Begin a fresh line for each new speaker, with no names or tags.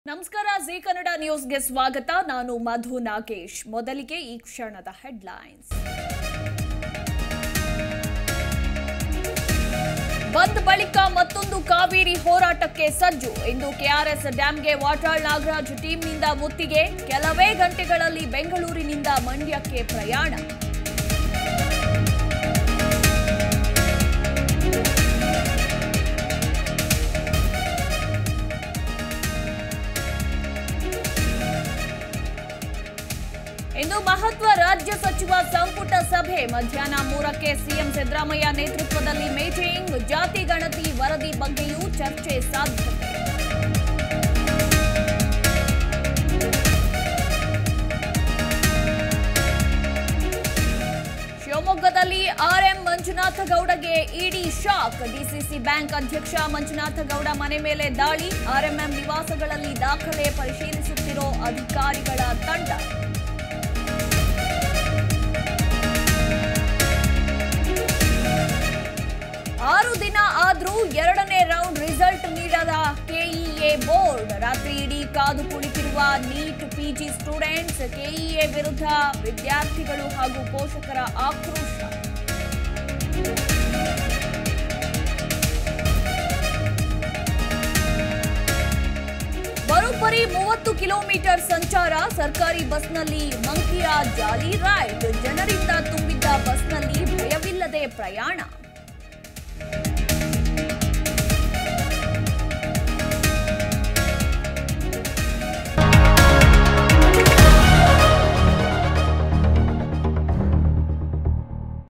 ನಮಸ್ಕಾರ ಜಿ ಕನ್ನಡ ನ್ಯೂಸ್ಗೆ ಸ್ವಾಗತ ನಾನು ಮಧು ನಾಗೇಶ್ ಮೊದಲಿಗೆ ಈ ಕ್ಷಣದ ಹೆಡ್ಲೈನ್ಸ್ ಬಂದ್ ಬಳಿಕ ಮತ್ತೊಂದು ಕಾವೇರಿ ಹೋರಾಟಕ್ಕೆ ಸಜ್ಜು ಇಂದು ಕೆಆರ್ಎಸ್ ಡ್ಯಾಂಗೆ ವಾಟಾಳ್ ನಾಗರಾಜ್ ಟೀಮ್ನಿಂದ ಮುತ್ತಿಗೆ ಕೆಲವೇ ಗಂಟೆಗಳಲ್ಲಿ ಬೆಂಗಳೂರಿನಿಂದ ಮಂಡ್ಯಕ್ಕೆ ಪ್ರಯಾಣ ಇಂದು ಮಹತ್ವ ರಾಜ್ಯ ಸಚಿವ ಸಂಪುಟ ಸಭೆ ಮಧ್ಯಾಹ್ನ ಮೂರಕ್ಕೆ ಸಿಎಂ ಸಿದ್ದರಾಮಯ್ಯ ನೇತೃತ್ವದಲ್ಲಿ ಮೀಟಿಂಗ್ ಜಾತಿ ಗಣತಿ ವರದಿ ಬಗ್ಗೆಯೂ ಚರ್ಚೆ ಸಾಧ್ಯತೆ ಶಿವಮೊಗ್ಗದಲ್ಲಿ ಆರ್ಎಂ ಮಂಜುನಾಥ ಗೌಡಗೆ ಇಡಿ ಶಾಕ್ ಡಿಸಿಸಿ ಬ್ಯಾಂಕ್ ಅಧ್ಯಕ್ಷ ಮಂಜುನಾಥ ಗೌಡ ಮನೆ ಮೇಲೆ ದಾಳಿ ಆರ್ಎಂಎಂ ನಿವಾಸಗಳಲ್ಲಿ ದಾಖಲೆ ಪರಿಶೀಲಿಸುತ್ತಿರೋ ಅಧಿಕಾರಿಗಳ ತಂಡ ಆರು ದಿನ ಆದ್ರೂ ಎರಡನೇ ರೌಂಡ್ ರಿಸಲ್ಟ್ ನೀಡದ ಕೆಇಎ ಬೋರ್ಡ್ ರಾತ್ರಿ ಇಡೀ ಕಾದು ಕುಳಿತಿರುವ ನೀಟ್ ಪಿಜಿ ಸ್ಟೂಡೆಂಟ್ಸ್ ಕೆಇಎ ವಿರುದ್ಧ ವಿದ್ಯಾರ್ಥಿಗಳು ಹಾಗೂ ಪೋಷಕರ ಆಕ್ರೋಶ ಬರೋಬ್ಬರಿ ಮೂವತ್ತು ಕಿಲೋಮೀಟರ್ ಸಂಚಾರ ಸರ್ಕಾರಿ ಬಸ್ನಲ್ಲಿ ಮಂಕಿಯ ಜಾಲಿ ರೈಡ್ ಜನರಿಂದ ತುಂಬಿದ್ದ ಬಸ್ನಲ್ಲಿ ಭಯವಿಲ್ಲದೆ ಪ್ರಯಾಣ